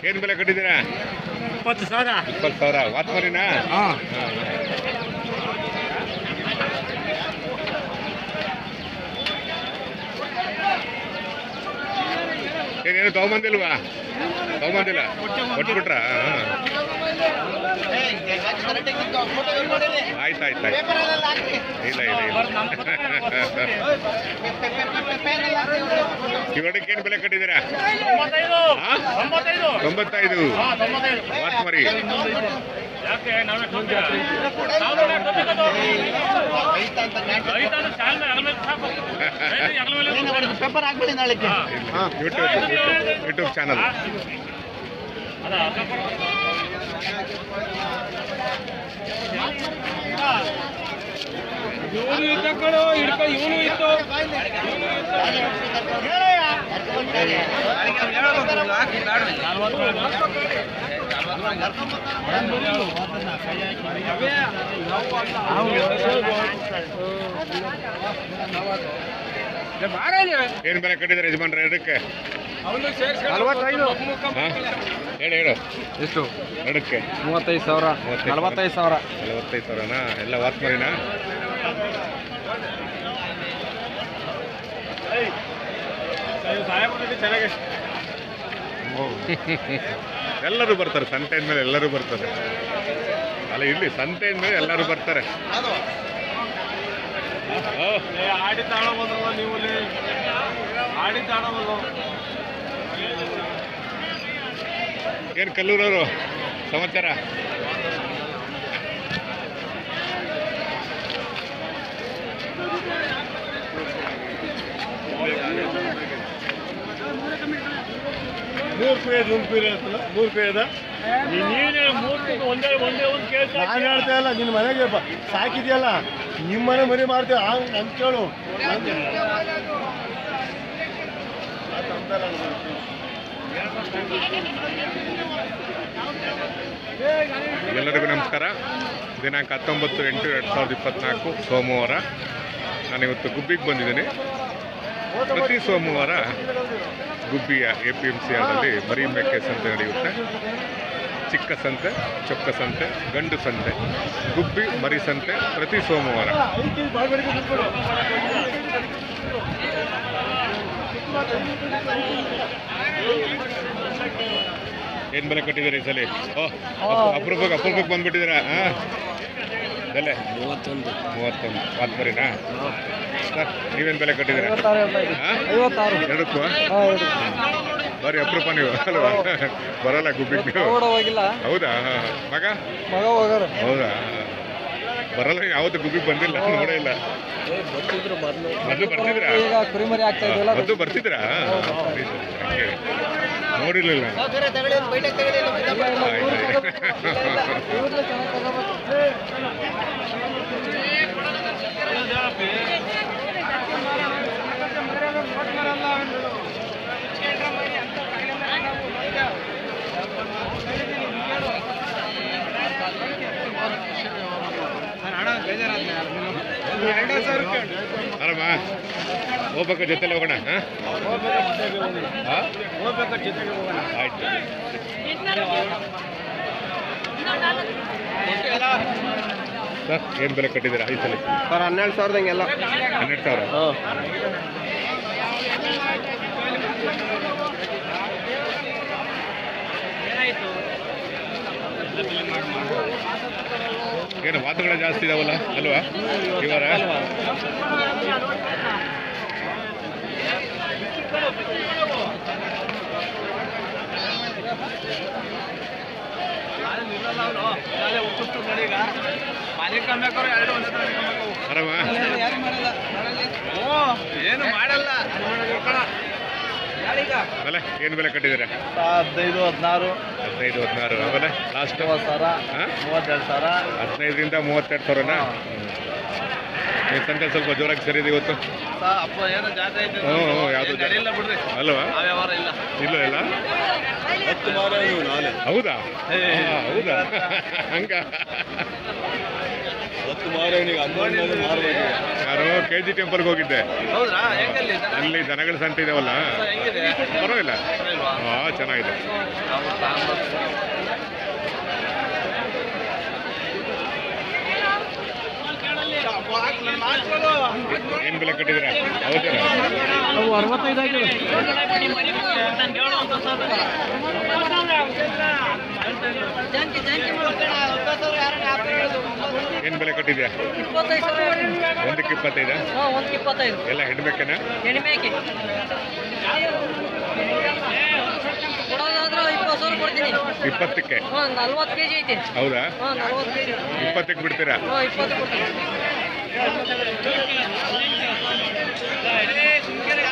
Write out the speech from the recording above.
ಏನು ಬೆಲೆ ಕಟ್ಟಿದ್ದೀರಾ ಇಪ್ಪತ್ತು ಸಾವಿರ ಇಪ್ಪತ್ತು ಸಾವಿರ ವಾತ್ಮರಿನಾ ಹಾಂ ಏನೇನು ತಗೊಂಬಂದಿಲ್ವಾ ತಗೊಂಬಂದಿಲ್ಲ ಕೊಟ್ಬಿಟ್ರಾ ಆಯ್ತು ಆಯ್ತು ಆಯ್ತು ಇಲ್ಲ ಇಲ್ಲ ಇಲ್ಲ ಇವಡಕ್ಕೆ ಏನು ಬೆಲೆ ಕಟ್ಟಿದ್ದೀರಾ ತೊಂಬತ್ತೈದು ಹಾ? ತೊಂಬತ್ತೈದು ತೊಂಬತ್ತೈದು ಹಾಂ ತೊಂಬತ್ತೈದು ವಾತ್ಮರಿ ಯಾಕೆ ನಾವೇ ತೊಂದ್ರೆ ನಾವು ರೈತ ಅಂದ್ರೆ ಸಾಲ ಅಗಲ ಸಾಕು ರೈತ ಅಗಲ ಮೇಲೆ ಪೇಪರ್ ಹಾಕ್ಬಿಡಿ ನಾಳೆಗೆ ಯೂಟ್ಯೂಬ್ ಯೂಟ್ಯೂಬ್ ಚಾನಲ್ ಅದ ಇವನು ಇದ್ದ ಕಣೋ ಹಿಡ್ಕ ಇವನು ಇತ್ತು ಏನು ಬೆಲೆ ಕಟ್ಟಿದ್ದಾರೆ ಯಜಮಾನ್ರೆ ಎರಡಕ್ಕೆ ನಲವತ್ತೈದು ಹಾಂ ಹೇಳಿ ಹೇಳು ಎಷ್ಟು ಎರಡಕ್ಕೆ ಮೂವತ್ತೈದು ಸಾವಿರ ಮೂವತ್ತೈದು ನಲವತ್ತೈದು ಸಾವಿರ ನಲವತ್ತೈದು ಸಾವಿರನಾ ಎಲ್ಲ ವಾತ್ಮರಿನಾ ಸಹಾಯ ಕೊಟ್ಟಿದ್ದು ಚೆನ್ನಾಗಿ ಎಲ್ಲರೂ ಬರ್ತಾರೆ ಸಂತೆ ಮೇಲೆ ಎಲ್ಲರೂ ಬರ್ತಾರೆ ಅಲ್ಲ ಇಲ್ಲಿ ಸಂತೆ ಮೇಲೆ ಎಲ್ಲರೂ ಬರ್ತಾರೆ ಓ, ಆಡಿ ತಾಳಬಲ್ಲ ನೀವು ಆಡಿ ತಾಳಬಲ್ಲ ಏನ್ ಕಲ್ಲೂರವರು ಸಮಾಚಾರ ಮೂರು ಪೀರಿಯಡ್ ಒಂದು ಪೀರಿಯಡ್ ಮೂರು ಪೀರಿಯಡ್ ನೀನು ಮೂರು ಒಂದೇ ಒಂದೇ ಒಂದು ಕೇಳ್ತಾ ನಾನು ಹೇಳ್ತಾ ಇಲ್ಲ ನಿನ್ನ ಮನೆಗೆ ಬ- ಸಾಕಿದ್ಯಲ್ಲ ನಿಮ್ಮ ಮನೆ ಮರಿ ಮಾಡ್ತೀವಿ ಹಂಗೆ ನನ್ ಕೇಳು ಎಲ್ಲರಿಗೂ ನಮಸ್ಕಾರ ದಿನಾಂಕ ಹತ್ತೊಂಬತ್ತು ಎಂಟು ಎರಡು ಸಾವಿರದ ಇಪ್ಪತ್ನಾಲ್ಕು ಸೋಮವಾರ ನಾನಿವತ್ತು ಗುಬ್ಬಿಗೆ ಬಂದಿದ್ದೀನಿ ಪ್ರತಿ ಸೋಮವಾರ ಗುಬ್ಬಿಯ ಎ ಪಿ ಎಮ್ ಸಿ ಆದಲ್ಲಿ ಮರಿ ಮೇಕೆ ಸಂತೆ ನಡೆಯುತ್ತೆ ಚಿಕ್ಕ ಸಂತೆ ಚೊಕ್ಕ ಸಂತೆ ಗಂಡು ಸಂತೆ ಗುಬ್ಬಿ ಮರಿ ಸಂತೆ ಪ್ರತಿ ಸೋಮವಾರ ಐದು ಕೆಜಿ ಬಾಳ್ಬಡಿಕೆ ದುಡ್ಡು ಕೊಡು. ಏನು ಬೆಲೆ ಕಟ್ಟಿದ್ದೀರಿ ಈ ಸಲ ಓ ಅಪ್- ಅಪರೂಪಕ್ಕೆ ಅಪರೂಪಕ್ಕೆ ಬಂದ್ಬಿಟ್ಟಿದ್ದೀರಾ ಹಾಂ ಬೆಲೆ ಮೂವತ್ತೊಂದು ಮೂವತ್ತೊಂದು ವಾತ್ಮರಿನಾ ಸರ್ ನೀವೇನು ಬೆಲೆ ಕಟ್ಟಿದ್ದೀರಾ ಹಾಂ ಐವತ್ತಾರು ಎರಡಕ್ಕೂ ಬರೀ ಅಪರೂಪ ನೀವು ಅಲ್ವಾ ಬರಲ್ಲ ಗುಬ್ಬಿಗೆ ನೀವು ಹೋಗಿಲ್ಲ ಹೌದಾ ಮಗ ಮಗ ಹೋಗಾರ ಹೌದಾ ಬರಲ್ಲ ಯಾವತ್ತು ಗುಬ್ಬಿಗೆ ಬಂದಿಲ್ಲ ನೋಡೇ ಇಲ್ಲ ಬರ್ತಿದ್ರು ಮೊದಲು ಮೊದಲು ಬರ್ತಿದ್ರಾ ಈಗ ಕುರಿಮರಿ ಆಗ್ತಾ ಇದೆಯಲ್ಲ ಮೊದಲು ಬರ್ತಿದ್ರಾ ಸರಿ ಸರಿ ಹಂಗೆ ನೋಡಿರ್ಲಿಲ್ಲ ಆಯ್ತು ಆರಾಮ ಹೋಗ್ಬೇಕ ಜೊತೆಲಿ ಹೋಗೋಣ ಹಾಂ ಹಾಂ ಆಯ್ತು ಸರ್ ಏನು ಬೆಲೆ ಕಟ್ಟಿದ್ದೀರಾ ಈ ಸಲ ಸರ್ ಹನ್ನೆರಡು ಸಾವಿರದಂಗೆಲ್ಲ ಹನ್ನೆರಡು ಸಾವಿರ ಏನು ವಾತುಗಳು ಜಾಸ್ತಿ ಇದಾವಲ್ಲ ಅಲ್ವಾ ಈ ವಾರ ಆರಾಮ ಏನು ಮಾಡಲ್ಲ ಬೆಲೆ ಏನು ಬೆಲೆ ಕಟ್ಟಿದ್ದೀರಾ ಹದಿನೈದು ಹದಿನಾರು ಹದಿನೈದು ಹದಿನಾರು ಆಮೇಲೆ ಲಾಸ್ಟ್ ಮೂವತ್ತು ಸಾವಿರ ಹಾಂ ಮೂವತ್ತೆರಡು ಸಾವಿರ ಹದಿನೈದರಿಂದ ಮೂವತ್ತೆರಡು ಸಾವಿರನಾ ಈ ಸಂತೆ ಸ್ವಲ್ಪ ಜೋರಾಗಿ ಸರಿದೆ ಇವತ್ತು ಸಾ ಅಪ್ಪ ಏನೋ ಜಾತ್ರೆ ಐತೆ ಹ್ಞೂ ಹ್ಞೂ ಯಾವುದು ಏನ್ ನಡೆಯಿಲ್ಲ ಬಿಡ್ರಿ ಅಲ್ವಾ ಆ ವ್ಯವಹಾರ ಇಲ್ಲ ಇಲ್ಲ ಇಲ್ಲ ಹೌದಾ ಆ, ಹೌದಾ ಹಂಗ ಹತ್ತು ಮಾರವನಿಗೆ ಹನ್ನೊಂದು ಮಾರವನಿಗೆ ನಾನು ಕೆ ಜಿ ಟೆಂಪಲ್ಗೆ ಹೋಗಿದ್ದೆ ಹೌದ್ರಾ ಹೆಂಗಲ್ಲಿ ದನ? ಅಲ್ಲಿ ದನಗಳ ಸಂತೆ ಇದಾವಲ್ಲ ಹೆಂಗಿದೆ ಪರವಾಗಿಲ್ಲ ಪರವಾಗಿಲ್ವಾ? ಹಾಂ ಚೆನ್ನಾಗಿದೆ ನಾವು ತಾಂಬತ್ತು. ಏನು ಬೆಲೆ ಕಟ್ಟಿದ್ದೀರಾ ಹೌದಾ ಏನು ಬೆಲೆ ಕಟ್ಟಿದ್ಯಾ ಇಪ್ಪತ್ತೈದು ಸಾವಿರ ಒಂದಕ್ಕೆ ಇಪ್ಪತ್ತೈದಾ ಹಾಂ ಒಂದು ಇಪ್ಪತ್ತೈದು ಎಲ್ಲ ಹೆಣ್ಬೇಕೇನಾ ಎಣಿಮೇಕೆ ಕೊಡೋದಾದ್ರೆ ಇಪ್ಪತ್ತು ಸಾವಿರ ಕೊಡ್ತೀನಿ ಇಪ್ಪತ್ತಕ್ಕೆ ಹಾಂ ನಲ್ವತ್ತು ಕೆ ಜಿ ಐತೆ ಹೌದಾ ಹಾಂ ನಲ್ವತ್ತು ಕೆ ಜಿ ಇಪ್ಪತ್ತಕ್ಕೆ ಬಿಡ್ತೀರಾ ಹಾಂ ಇಪ್ಪತ್ತು ಕೊಡ್ತೀನಿ